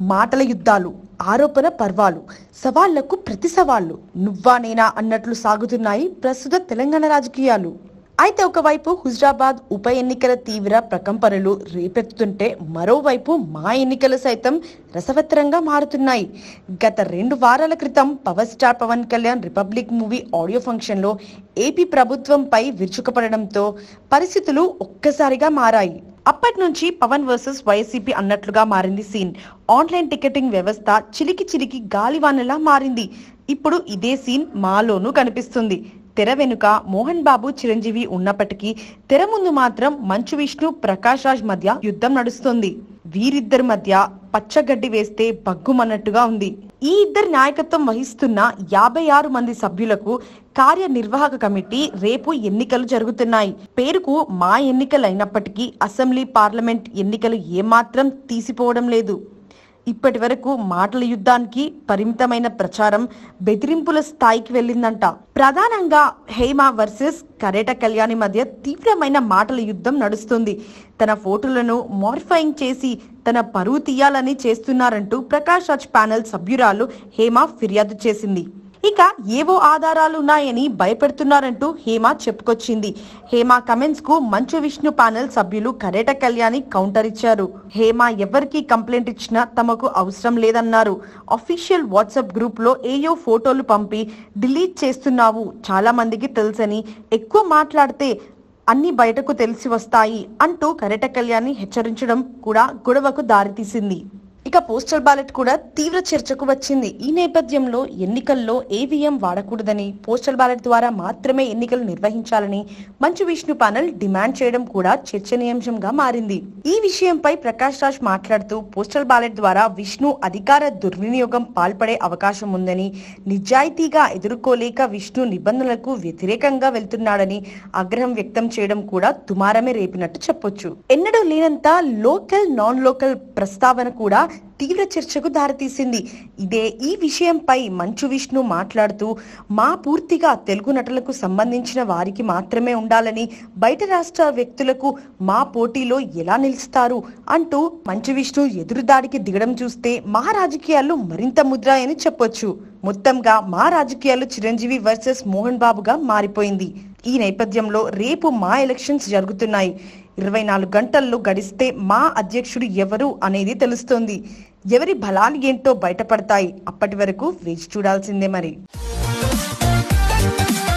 మాటల యుద్ధాలు ఆరోపణ పర్వాలు సవాళ్లకు ప్రతి సవాళ్లు నువ్వా నేనా అన్నట్లు సాగుతున్నాయి ప్రస్తుత తెలంగాణ రాజకీయాలు అయితే ఒకవైపు హుజరాబాద్ ఉప ఎన్నికల తీవ్ర ప్రకంపనలు రేపెత్తుతుంటే మరోవైపు మా ఎన్నికలు సైతం రసవత్తరంగా మారుతున్నాయి గత రెండు వారాల క్రితం power star Pawan Kalyan Republic movie audio function లో ఏపీ ప్రభుత్వంపై విరుచుకుపడడంతో పరిస్థితులు ఒక్కసారిగా మారాయి అప్పటి నుంచి పవన్ వర్సెస్ వైసీపీ అన్నట్లుగా మారింది సీన్ ఆన్లైన్ టికెటింగ్ వ్యవస్థ చిలికి చిలికి గాలివానలా మారింది ఇప్పుడు ఇదే సీన్ మాలోనూ కనిపిస్తుంది తెర వెనుక మోహన్ బాబు చిరంజీవి ఉన్నప్పటికీ తెర ముందు మాత్రం మంచు విష్ణు ప్రకాష్ రాజ్ మధ్య యుద్ధం నడుస్తుంది వీరిద్దరి మధ్య పచ్చగడ్డి వేస్తే బగ్గుమన్నట్టుగా ఉంది ఈ ఇద్దరి నాయకత్వం వహిస్తున్న యాభై ఆరు మంది సభ్యులకు కార్యనిర్వాహక కమిటీ రేపు ఎన్నికలు జరుగుతున్నాయి పేరుకు మా ఎన్నికలు అయినప్పటికీ అసెంబ్లీ పార్లమెంట్ ఎన్నికలు ఏమాత్రం తీసిపోవడం లేదు ఇప్పటి వరకు మాటల యుద్ధానికి పరిమితమైన ప్రచారం బెదిరింపుల స్థాయికి వెళ్ళిందంట ప్రధానంగా హేమ వర్సెస్ కరేట కళ్యాణి మధ్య తీవ్రమైన మాటల యుద్ధం నడుస్తుంది తన ఫోటోలను మోడిఫైయింగ్ చేసి తన పరువు తీయాలని చేస్తున్నారంటూ ప్రకాష్ రాజ్ ప్యానెల్ సభ్యురాలు హేమ ఫిర్యాదు చేసింది ఇక ఏవో ఆధారాలు ఉన్నాయని భయపెడుతున్నారంటూ హేమ చెప్పుకొచ్చింది హేమ కమెంట్స్ కు మంచు విష్ణు ప్యానెల్ సభ్యులు కరేట కళ్యాణి కౌంటర్ ఇచ్చారు హేమ ఎవరికి కంప్లైంట్ ఇచ్చినా తమకు అవసరం లేదన్నారు అఫీషియల్ వాట్సాప్ గ్రూప్ లో ఏయో ఫోటోలు పంపి డిలీట్ చేస్తున్నావు చాలా మందికి తెలుసని ఎక్కువ మాట్లాడితే అన్ని బయటకు తెలిసి వస్తాయి అంటూ కరేట కళ్యాణి హెచ్చరించడం కూడా గొడవకు దారితీసింది ఇక పోస్టల్ బ్యాలెట్ కూడా తీవ్ర చర్చకు వచ్చింది ఈ నేపథ్యంలో ఎన్నికల్లో ఏవిఎం వాడకూడదని పోస్టల్ బ్యాలెట్ ద్వారా మాత్రమే ఎన్నికలు నిర్వహించాలని మంచు విష్ణు ప్యానెల్ డిమాండ్ చేయడం కూడా చర్చనీయాంశంగా మారింది ఈ విషయంపై ప్రకాష్ రాజ్ మాట్లాడుతూ పోస్టల్ బ్యాలెట్ ద్వారా విష్ణు అధికార దుర్వినియోగం పాల్పడే అవకాశం ఉందని నిజాయితీగా ఎదుర్కోలేక విష్ణు నిబంధనలకు వ్యతిరేకంగా వెళ్తున్నాడని ఆగ్రహం వ్యక్తం చేయడం కూడా దుమారమే రేపినట్టు చెప్పొచ్చు ఎన్నడూ లేనంత లోకల్ నాన్ లోకల్ ప్రస్తావన కూడా తీవ్ర చర్చకు దారితీసింది ఇదే ఈ విషయంపై మంచు విష్ణు మాట్లాడుతూ మా పూర్తిగా తెలుగు నటులకు సంబంధించిన వారికి మాత్రమే ఉండాలని బయట రాష్ట్ర వ్యక్తులకు మా పోటీలో ఎలా నిలుస్తారు అంటూ మంచు విష్ణు ఎదురుదాడికి దిగడం చూస్తే మా రాజకీయాలు మరింత ముద్రాయని చెప్పొచ్చు మొత్తంగా మా రాజకీయాలు చిరంజీవి వర్సెస్ మోహన్ బాబుగా మారిపోయింది ఈ నేపథ్యంలో రేపు మా ఎలక్షన్స్ జరుగుతున్నాయి ఇరవై నాలుగు గంటల్లో గడిస్తే మా అధ్యక్షుడు ఎవరు అనేది తెలుస్తోంది ఎవరి బలాలు ఏంటో బయటపడతాయి అప్పటి వరకు వేచి చూడాల్సిందే మరి